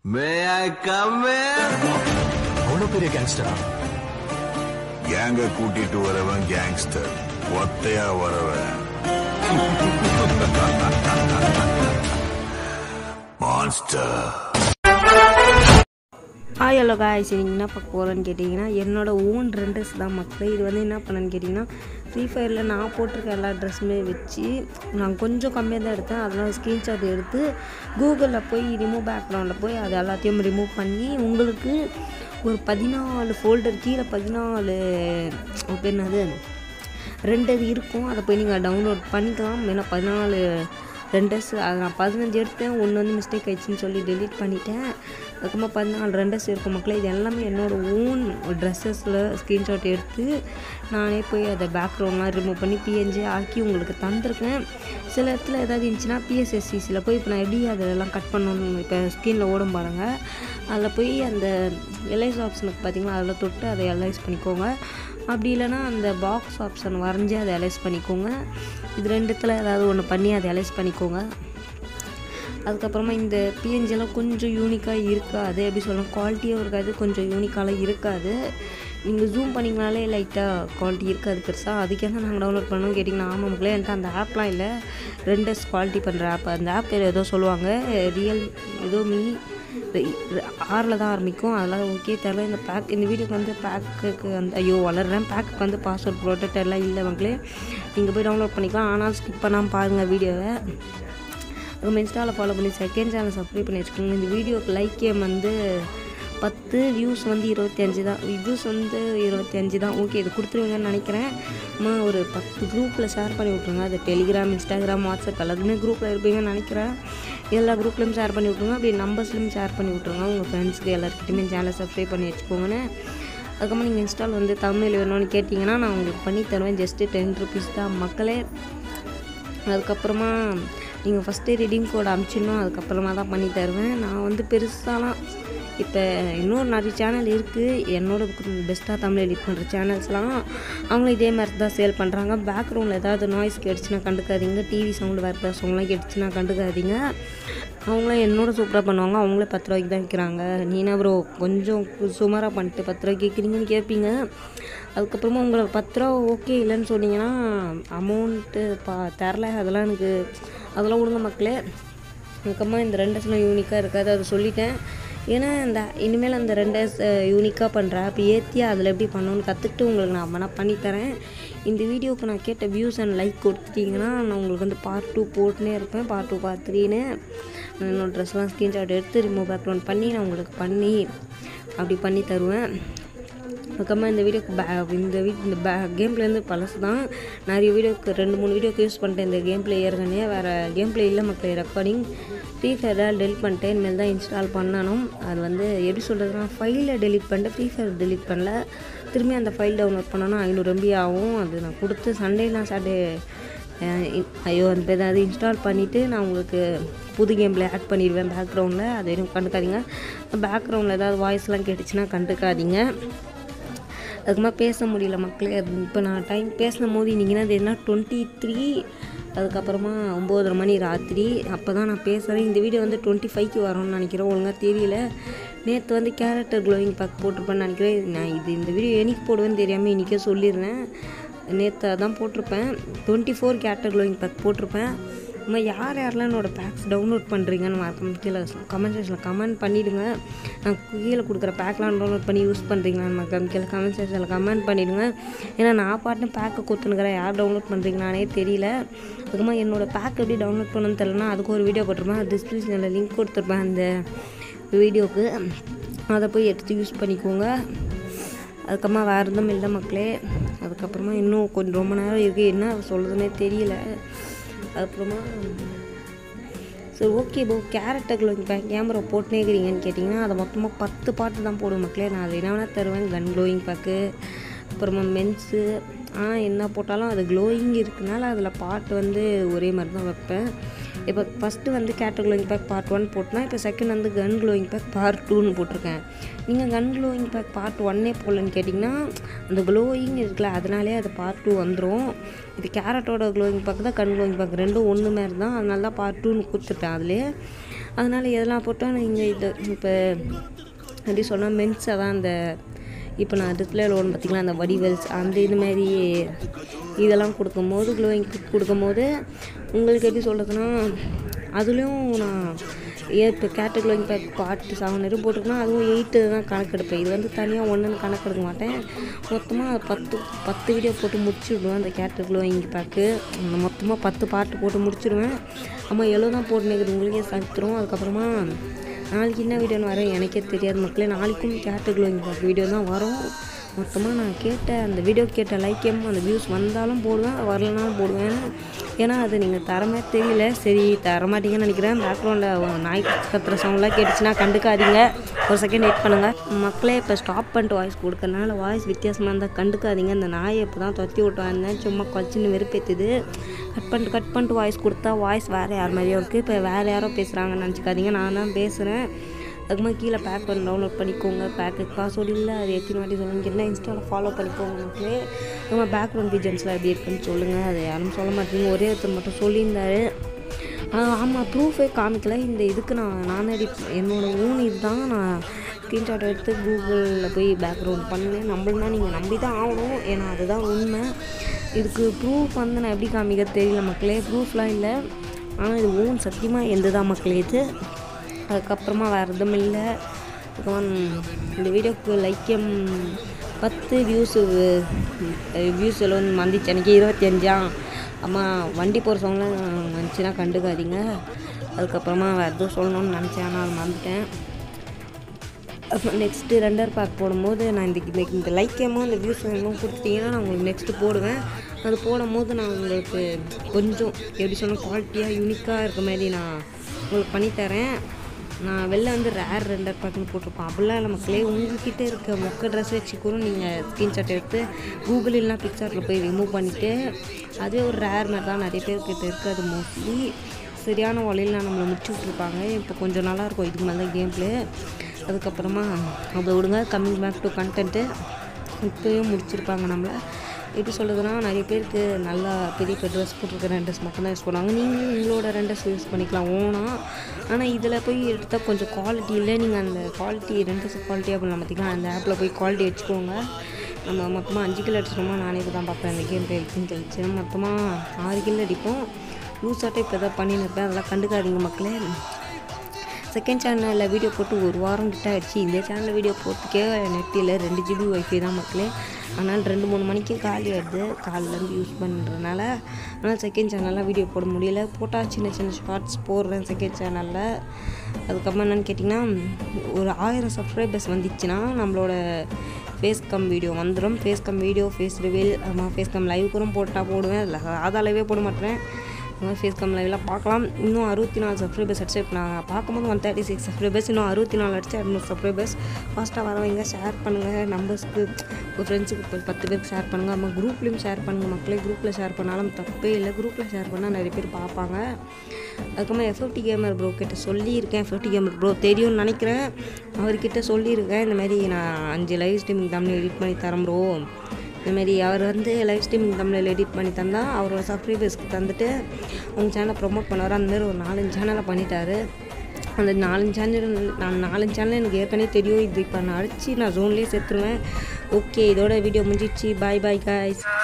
May I come in? அவ்வளவு பெரிய கேங்ஸ்டரா கேங்க கூட்டிட்டு வரவன் கேங்ஸ்டர் ஒத்தையா வரவன் மான்ஸ்டர் ஹாய் ஹலோ காய்ஸ் நீங்கள் என்ன பார்க்க போகிறேன்னு கேட்டிங்கன்னா என்னோட ஓன் ட்ரெண்டஸ் தான் மக்கள் இது வந்து என்ன பண்ணேன்னு கேட்டிங்கன்னா ஃப்ரீ ஃபயரில் நான் போட்டிருக்க எல்லா ட்ரெஸ்ஸுமே வச்சு நான் கொஞ்சம் கம்மியாக தான் எடுத்தேன் அதனால் ஸ்க்ரீன்ஷாட் எடுத்து கூகுளில் போய் ரிமூவ் பேக்ரவுண்டில் போய் அது எல்லாத்தையும் ரிமூவ் பண்ணி உங்களுக்கு ஒரு பதினாலு ஃபோல்டர் கீழே பதினாலு அது பேர் என்னது ரெண்டு இது இருக்கும் அதை போய் நீங்கள் டவுன்லோட் பண்ணிக்கலாம் ஏன்னா பதினாலு ரெண்டஸ் அது நான் பதினஞ்சு எடுத்தேன் ஒன்று வந்து மிஸ்டேக் ஆயிடுச்சுன்னு சொல்லி டெலீட் பண்ணிட்டேன் அதுக்கப்புறமா பதினாலு ரெண்டஸ் இருக்கும் மக்களே இது எல்லாமே என்னோடய ஓன் ட்ரெஸ்ஸஸில் ஸ்க்ரீன்ஷாட் எடுத்து நானே போய் அதை பேக்ரவுண்ட்லாம் ரிமூவ் பண்ணி பிஎன்ஜி ஆக்கி உங்களுக்கு தந்திருக்கேன் சில இடத்துல ஏதாவது இருந்துச்சுன்னா பிஎஸ்எஸ்சிசியில் போய் இப்போ நான் எப்படி அதெல்லாம் கட் பண்ணணும் இப்போ ஸ்க்ரீனில் ஓடும் பாருங்கள் அதில் போய் அந்த எல்ஐஸ் ஆப்ஷனுக்கு பார்த்தீங்கன்னா அதில் தொட்டு அதை எல்ஐஸ் பண்ணிக்கோங்க அப்படி இல்லைன்னா அந்த பாக்ஸ் ஆப்ஷன் வரைஞ்சி அதை அலைஸ் பண்ணிக்கோங்க இது ரெண்டுத்தில் ஏதாவது ஒன்று பண்ணி அதை அலைஸ் பண்ணிக்கோங்க அதுக்கப்புறமா இந்த பிஎன்ஜிலாம் கொஞ்சம் யூனிக்காக இருக்காது எப்படி சொல்லணும் குவாலிட்டியும் இருக்காது கொஞ்சம் யூனிக்காலாம் இருக்காது நீங்கள் ஜூம் பண்ணிங்கனாலே லைட்டாக குவாலிட்டி இருக்காது பெருசாக அதுக்கே தான் நாங்கள் டவுன்லோட் பண்ணோம் கேட்டிங்கன்னா ஆமாம் மக்களே என்கிட்ட அந்த ஆப்லாம் இல்லை ரெண்டஸ் குவாலிட்டி பண்ணுற ஆப் அந்த ஆப் பேர் ஏதோ சொல்லுவாங்க ரியல் ஏதோ மீ ஆறில் தான் ஆரம்பிக்கும் அதெல்லாம் ஓகே தெரில இந்த பேக் இந்த வீடியோக்கு வந்து பேக்குக்கு வந்து ஐயோ வளர்றேன் பேக்குக்கு வந்து பாஸ்வேர்ட் ப்ரொடெக்ட் எல்லாம் இல்லை மக்களே நீங்கள் போய் டவுன்லோட் பண்ணிக்கலாம் ஆனால் ஸ்கிப் பண்ணாமல் பாருங்கள் வீடியோவை அதுக்கு இன்ஸ்டாவில் ஃபாலோ பண்ணி செகண்ட் சேனல் சப்ஸ்கிரைப் பண்ணி வச்சுக்கோங்க இந்த வீடியோக்கு லைக் கேம் வந்து பத்து வியூஸ் வந்து இருபத்தி அஞ்சு தான் வியூஸ் வந்து இருபத்தி அஞ்சு தான் ஓகே இது கொடுத்துருவீங்கன்னு நினைக்கிறேன் அம்மா ஒரு பத்து குரூப்பில் ஷேர் பண்ணி விட்ருங்க அது டெலிகிராம் இன்ஸ்டாகிராம் வாட்ஸ்அப் எல்லாத்துமே குரூப்பில் இருப்பீங்கன்னு நினைக்கிறேன் எல்லா குரூப்லேயும் ஷேர் பண்ணி விட்ருங்க அப்படி நம்பர்ஸ்லையும் ஷேர் பண்ணி விட்ருங்க உங்கள் ஃப்ரெண்ட்ஸ்க்கு எல்லாருக்கிட்டையுமே சேனலை சப்ஸ்கிரைப் பண்ணி வச்சுக்கோங்கன்னு அதுக்கப்புறமா நீங்கள் இன்ஸ்டால் வந்து தமிழ் வேணும்னு கேட்டிங்கன்னா நான் உங்களுக்கு பண்ணி தருவேன் ஜஸ்ட்டு டென் ருபீஸ் தான் மக்களே அதுக்கப்புறமா நீங்கள் ஃபஸ்ட்டு ரெடீம் கோட் அனுப்பிச்சிடணும் அதுக்கப்புறமா தான் பண்ணி தருவேன் நான் வந்து பெருசாலாம் இப்போ இன்னொரு நிறைய சேனல் இருக்குது என்னோட பெஸ்ட்டாக தமிழ் எடிட் பண்ணுற சேனல்ஸ்லாம் அவங்களும் இதே மாதிரி தான் சேல் பண்ணுறாங்க பேக்ரவுண்டில் ஏதாவது நாய்ஸ் கேட்டுச்சுன்னா கண்டுக்காதீங்க டிவி சவுண்டு வேறு ஏதாவது சவுண்ட்லாம் கேட்டுச்சுன்னா கண்டுக்காதீங்க அவங்களும் என்னோட சூப்பராக பண்ணுவாங்க அவங்களே பத்து ரூபாய்க்கு தான் விற்கிறாங்க நீனா ப்ரோ கொஞ்சம் சுமாராக பண்ணிட்டு பத்து ரூபாய்க்கு கேட்குறீங்கன்னு கேட்பீங்க அதுக்கப்புறமா உங்களுக்கு பத்து ரூபா ஓகே இல்லைன்னு சொன்னீங்கன்னா அமௌண்ட்டு பா தரல அதெல்லாம் எனக்கு அதெல்லாம் விடுங்க மக்களே அதுக்கப்புறமா இந்த ரெண்டஸ்லாம் யூனிக்காக இருக்காது அதை சொல்லிட்டேன் ஏன்னா இந்த இனிமேல் அந்த ரெண்டஸ் யூனிக்காக பண்ணுற ஆப் ஏற்றி அதில் எப்படி பண்ணணும்னு கற்றுக்கிட்டு உங்களுக்கு நான் வேணால் பண்ணித்தரேன் இந்த வீடியோவுக்கு நான் கேட்ட வியூஸ் அண்ட் லைக் கொடுத்துட்டிங்கன்னா நான் உங்களுக்கு வந்து பார்ட் டூ போட்டுனே இருப்பேன் பார்ட் டூ பார்ட் த்ரீன்னு என்னோட ட்ரெஸ்லாம் ஸ்க்ரீன்ஷாட் எடுத்து ரிமூவ் பேக்ரவுண்ட் பண்ணி நான் உங்களுக்கு பண்ணி அப்படி பண்ணி தருவேன் அதுக்கப்புறமா இந்த வீடியோக்கு பே இந்த வீ இந்த பே கேம் பிளேருந்து பழசு தான் நிறைய வீடியோக்கு ரெண்டு மூணு வீடியோக்கு யூஸ் பண்ணிட்டேன் இந்த கேம் பிளே ஏற்கனவே வேறு கேம் பிளே இல்லை மக்கள் ரெக்கார்டிங் ஃப்ரீ ஃபயரை டெலிட் பண்ணிட்டேன் இனிமேல் தான் இன்ஸ்டால் பண்ணணும் அது வந்து எப்படி சொல்கிறதுனா ஃபைலை டெலிட் பண்ணிட்டு ஃப்ரீ ஃபயர் டெலிட் பண்ணல திரும்பி அந்த ஃபைல் டவுன்லோட் பண்ணோன்னா ஐநூறு எம்பி ஆகும் அது நான் கொடுத்து சண்டேலாம் சாட்டர்டே ஐயோ அந்த ஏதாவது இன்ஸ்டால் பண்ணிவிட்டு நான் உங்களுக்கு புது கேமில் ஆட் பண்ணிடுவேன் பேக்ரவுண்டில் அது எதுவும் கண்டுக்காதீங்க பேக்ரவுண்டில் ஏதாவது வாய்ஸ்லாம் கேட்டுச்சுன்னா கண்டுக்காதீங்க அதுக்கப்புறமா பேச முடியல மக்களே அது இப்போ நான் டைம் பேசின போது இன்றைக்கினா அது என்ன டுவெண்ட்டி த்ரீ அதுக்கப்புறமா ஒம்போதரை மணி ராத்திரி அப்போ தான் நான் பேசுகிறேன் இந்த வீடியோ வந்து டுவெண்ட்டி ஃபைவ்க்கு வரும்னு நினைக்கிறேன் ஒழுங்காக தெரியல நேற்று வந்து கேரக்டர் க்ளோயிங் பேக் போட்டிருப்பேன்னு நினைக்கிறேன் நான் இது இந்த வீடியோ என்னைக்கு போடுவேன்னு தெரியாமல் இன்றைக்கே சொல்லிடுறேன் நேற்று தான் போட்டிருப்பேன் twenty four character glowing pack போட்டிருப்பேன் நம்ம யார் யாரெல்லாம் என்னோடய பேக்ஸ் டவுன்லோட் பண்ணுறீங்கன்னு மறக்காம கீழே கமெண்ட் செக்ஷனில் கமெண்ட் பண்ணிவிடுங்க நான் கீழே கொடுக்குற பேக்லாம் டவுன்லோட் பண்ணி யூஸ் பண்ணுறீங்களான்னு மறக்காம கீழே கமெண்ட் செக்ஷனில் கமெண்ட் பண்ணிவிடுங்க ஏன்னா நான் பாட்டு பேக்கை கொடுத்துனுக்கிறேன் யார் டவுன்லோட் பண்ணுறீங்களானே தெரியல அதுக்கப்புறமா என்னோடய பேக் எப்படி டவுன்லோட் பண்ணணும்னு தெரியலனா அதுக்கு ஒரு வீடியோ போட்டிருப்பேன் டிஸ்கிரிப்ஷனில் லிங்க் கொடுத்துருப்பேன் அந்த வீடியோவுக்கு அதை போய் எடுத்து யூஸ் பண்ணிக்கோங்க அதுக்கப்புறமா வேறு எதுவும் இல்லை மக்களே அதுக்கப்புறமா இன்னும் கொஞ்சம் ரொம்ப நேரம் இருக்குது என்ன சொல்கிறதுனே தெரியல அப்புறமா சரி ஓகே ப்ரோ கேரக்டர்கள் இப்போ கேமரா போட்டுனே இருக்கிறீங்கன்னு கேட்டிங்கன்னா அதை மொத்தமாக பத்து பாட்டு தான் போடுவேன் மக்களே நான் அது என்ன வேணால் தருவேன் கன் க்ளோயிங் பேக்கு அப்புறமா மென்ஸு ஆ என்ன போட்டாலும் அது க்ளோயிங் இருக்கனால அதில் பாட்டு வந்து ஒரே மாதிரி தான் வைப்பேன் இப்போ ஃபஸ்ட்டு வந்து character glowing pack part one போட்டோன்னா இப்போ செகண்ட் வந்து கன் க்ளோயிங் பேக் பார்ட் டூன்னு போட்டிருக்கேன் நீங்கள் கன் க்ளோயிங் பேக் பார்ட் ஒன்னே போடலன்னு கேட்டிங்கன்னா அந்த க்ளோயிங் இருக்குல்ல அதனாலே அது பார்ட் டூ வந்துடும் இது கேரட்டோட க்ளோயிங் பேக் தான் கன் க்ளோயிங் பேக் ரெண்டும் ஒன்று மாதிரி தான் அதனால தான் பார்ட் டூன்னு கொடுத்துட்டேன் அதுலேயே அதனால் எதெல்லாம் போட்டால் நீங்கள் இது இப்போ எப்படி சொன்னால் மென்ஸாக தான் அந்த இப்போ நான் டிஸ்பிளே லோன் பார்த்திங்களா அந்த வடிவல்ஸ் அந்த இது மாதிரி இதெல்லாம் கொடுக்கும்போது க்ளோயிங் கொடுக்கும்போது உங்களுக்கு எப்படி சொல்கிறதுனா அதுலேயும் நான் ஏ இப்போ கேட்டு க்ளோயிங் பேக் பார்ட்டி செவன் வரையும் போட்டிருக்கேன்னா அதுவும் எயிட்டு தான் கணக்கு எடுப்பேன் இது வந்து தனியாக ஒன்றுன்னு கணக்கு எடுக்க மாட்டேன் மொத்தமாக பத்து பத்து வீடியோ போட்டு முடிச்சுடுவேன் அந்த கேட்டு க்ளோயிங் பேக்கு மொத்தமாக பத்து பாட்டு போட்டு முடிச்சிடுவேன் அம்மா எவ்வளோ தான் போட்டுனேக்குது உங்களுக்கே சத்துரும் அதுக்கப்புறமா நாளைக்கு என்ன வீடியோன்னு வரேன் எனக்கே தெரியாது மக்களே நாளைக்கும் கேட்டு க்ளோயிங் பேக் வீடியோ தான் வரும் மொத்தமாக நான் கேட்ட அந்த வீடியோ கேட்ட லைக்கம் அந்த வியூஸ் வந்தாலும் போடுவேன் வரலனாலும் போடுவேன் ஏன்னா அது நீங்கள் தரமே தெரியல சரி தரமாட்டீங்கன்னு நினைக்கிறேன் பேக்ரவுண்டில் நாய் கத்துற சவுண்ட்லாம் கேட்டுச்சுன்னா கண்டுக்காதீங்க ஒரு செகண்ட் வெயிட் பண்ணுங்கள் மக்களே இப்போ ஸ்டாப் பண்ணிட்டு வாய்ஸ் கொடுக்கறனால வாய்ஸ் வித்தியாசமாக இருந்தால் கண்டுக்காதீங்க இந்த நாயை இப்போ தான் தொத்தி விட்டு வந்தேன் சும்மா கொச்சின்னு வெறுப்பேற்றுது கட் பண்ணிட்டு கட் பண்ணிட்டு வாய்ஸ் கொடுத்தா வாய்ஸ் வேறு யார் மாதிரியும் இருக்குது இப்போ வேறு யாரோ பேசுகிறாங்கன்னு நினச்சிக்காதீங்க நான் தான் பேசுகிறேன் அதுக்குமா கீழே பேக் பண்ணி டவுன்லோட் பண்ணிக்கோங்க பேக்கு பாஸ்வேர்டு இல்லை அது எத்தனை வாட்டி சொல்லுங்க என்ன இன்ஸ்டாவில் ஃபாலோ பண்ணிக்கோங்க மக்களே நம்ம பேக்ரவுண்ட் ரீஜன்ஸ்லாம் எப்படி இருக்குன்னு சொல்லுங்கள் அதை யாரும் சொல்ல மாட்டீங்க ஒரே ஒருத்தர் மட்டும் சொல்லியிருந்தாரு ஆமாம் ப்ரூஃபே காமிக்கல இந்த இதுக்கு நான் நான் எடிட் என்னோடய ஓன் இதுதான் நான் ஸ்க்ரீன்ஷாட் எடுத்து கூகுளில் போய் பேக்ரவுண்ட் பண்ணேன் நம்பளுனா நீங்கள் நம்பி தான் ஆகணும் ஏன்னா அதுதான் உண்மை இதுக்கு ப்ரூஃப் வந்து நான் எப்படி காமிக்க தெரியல மக்களே ப்ரூஃப்லாம் இல்லை ஆனால் இது ஓன் சத்தியமாக எந்த தான் மக்களே இது அதுக்கப்புறமா வேறு எதுவும் இல்லை அதுக்கப்புறம் இந்த வீடியோக்கு லைக்கம் பத்து வியூஸு வியூஸ் எல்லாம் வந்துச்சு எனக்கு இருபத்தி அஞ்சா அம்மா வண்டி போகிற சவுண்ட்லாம் வந்துச்சுன்னா கண்டுக்காதீங்க அதுக்கப்புறமா வேறு எதுவும் சொல்லணும்னு நினச்சேன் ஆனால் அது மறந்துட்டேன் அப்புறம் நெக்ஸ்ட்டு ரெண்டர் பேக் போடும்போது நான் இந்த இந்த இந்த லைக்கமோ இந்த வியூஸ் வேணுமோ கொடுத்துட்டீங்கன்னா நான் உங்களுக்கு நெக்ஸ்ட்டு போடுவேன் அது போடும்போது நான் உங்களுக்கு கொஞ்சம் எப்படி சொன்னால் குவாலிட்டியாக யூனிக்காக இருக்க மாதிரி நான் உங்களுக்கு பண்ணித்தரேன் நான் வெளில வந்து ரேர் ரெண்டர் பேக்னு போட்டிருப்பேன் அப்படிலாம் இல்லை மக்களே உங்ககிட்ட இருக்க மொக்க ட்ரெஸ் வச்சு கூட நீங்கள் ஸ்க்ரீன்ஷாட் எடுத்து கூகுள் இல்லைனா பிக்சார்ட்டில் போய் ரிமூவ் பண்ணிவிட்டு அதுவே ஒரு ரேர் மாதிரி தான் நிறைய பேர்கிட்ட இருக்காது மோஸ்ட்லி சரியான வழியில் நம்மளை முடிச்சு விட்ருப்பாங்க இப்போ கொஞ்சம் நல்லாயிருக்கும் இதுக்கு மேலே தான் கேம் ப்ளே அதுக்கப்புறமா அதை விடுங்க கம்மிங் பேக் டு கண்டென்ட்டு இப்போயும் முடிச்சிருப்பாங்க நம்மளை எப்படி சொல்கிறதுனா நிறைய பேருக்கு நல்லா பெரிய பெரிய ட்ரெஸ் போட்டிருக்க ரெண்டஸ் மட்டும் தான் யூஸ் பண்ணுவாங்க நீங்களும் உங்களோட ரெண்டஸ் யூஸ் பண்ணிக்கலாம் ஓனாக ஆனால் இதில் போய் எடுத்தால் கொஞ்சம் குவாலிட்டி இல்லை நீங்கள் அந்த குவாலிட்டி ரெண்டஸ் குவாலிட்டி அப்படின்னு பார்த்தீங்கன்னா அந்த ஆப்பில் போய் குவாலிட்டி வச்சுக்கோங்க நம்ம மொத்தமாக அஞ்சு கிலோ அடிச்சிட்டோமா நானே இப்போ தான் பார்ப்பேன் அந்த கேம் இருக்குன்னு கழிச்சு மொத்தமாக ஆறு கிலோ அடிப்போம் லூஸாட்டை இப்போ தான் பண்ணின்னு இருப்பேன் அதெல்லாம் கண்டுக்காதீங்க மக்களே செகண்ட் சேனலில் வீடியோ போட்டு ஒரு வாரம் கிட்ட ஆயிடுச்சு இந்த சேனலில் வீடியோ போட்டுக்கே நெட் இல்லை ரெண்டு ஜிபி ஒய்ஃபை தான் மக்களே ஆனால் ரெண்டு மூணு மணிக்கு காலி ஆகிடுது காலிலேருந்து யூஸ் பண்ணுறதுனால ஆனால் செகண்ட் சேனலில் வீடியோ போட முடியல போட்டால் சின்ன சின்ன ஷார்ட்ஸ் போடுறேன் செகண்ட் சேனலில் அதுக்கப்புறம் என்னென்னு கேட்டிங்கன்னா ஒரு ஆயிரம் சப்ஸ்கிரைபர்ஸ் வந்துச்சுன்னா நம்மளோட ஃபேஸ் கம் வீடியோ வந்துடும் face cam video face reveal ஆமாம் ஃபேஸ் கம் லைவ் கூட போட்டால் போடுவேன் இல்லை சாதா லைவே போட மாட்டேன் இந்த ஃபேஸ் கம் லைவ்லாம் பார்க்கலாம் இன்னும் அறுபத்தி நாலு சப்ஸ்கிரைபர்ஸ் அடிச்சு நான் பார்க்கும்போது ஒன் தேர்ட்டி சிக்ஸ் சப்ஸ்கிரைபர்ஸ் இன்னும் அறுபத்தி நாலு அடிச்சு இரநூறு சப்ஸ்கிரைபர்ஸ் ஃபாஸ்ட்டாக வரவங்க ஷேர் பண்ணுங்கள் நம்பர்ஸ்க்கு உங்கள் ஃப்ரெண்ட்ஸுக்கு இப்போ பத்து பேருக்கு ஷேர் பண்ணுங்கள் நம்ம குரூப்லேயும் ஷேர் பண்ணுங்கள் மக்களே குரூப்பில் ஷேர் பண்ணாலும் தப்பே இல்லை குரூப்பில் ஷேர் பண்ணால் நிறைய பேர் பார்ப்பாங்க அதுக்கப்புறமா எஃப்எஃப்டி கேமர் ப்ரோ கிட்ட சொல்லியிருக்கேன் எஃப்எஃப்டி கேமர் ப்ரோ தெரியும்னு நினைக்கிறேன் அவர்கிட்ட சொல்லியிருக்கேன் இந்த மாதிரி நான் அஞ்சு லைவ் ஸ்ட்ரீமிங் தமிழ் எடிட் பண்ணி தரேன் ப்ரோ இந்தமாரி அவர் வந்து லைவ் ஸ்ட்ரீமிங் தமிழில் எடிட் பண்ணி தந்தால் அவரோட சப்ஸ்கிரைபர்ஸ்க்கு தந்துட்டு உங்கள் சேனலை ப்ரொமோட் பண்ணுவார் அந்தமாரி ஒரு நாலஞ்சு சேனலை பண்ணிட்டாரு அந்த நாலஞ்சு சேனல் நான் நாலஞ்சு சேனல் எனக்கு ஏற்கனவே தெரியும் இது இப்போ நான் அடித்து நான் ஜோன்லேயே சேர்த்துருவேன் ஓகே இதோட வீடியோ முடிஞ்சிச்சு பாய் பாய் காய்ஸ்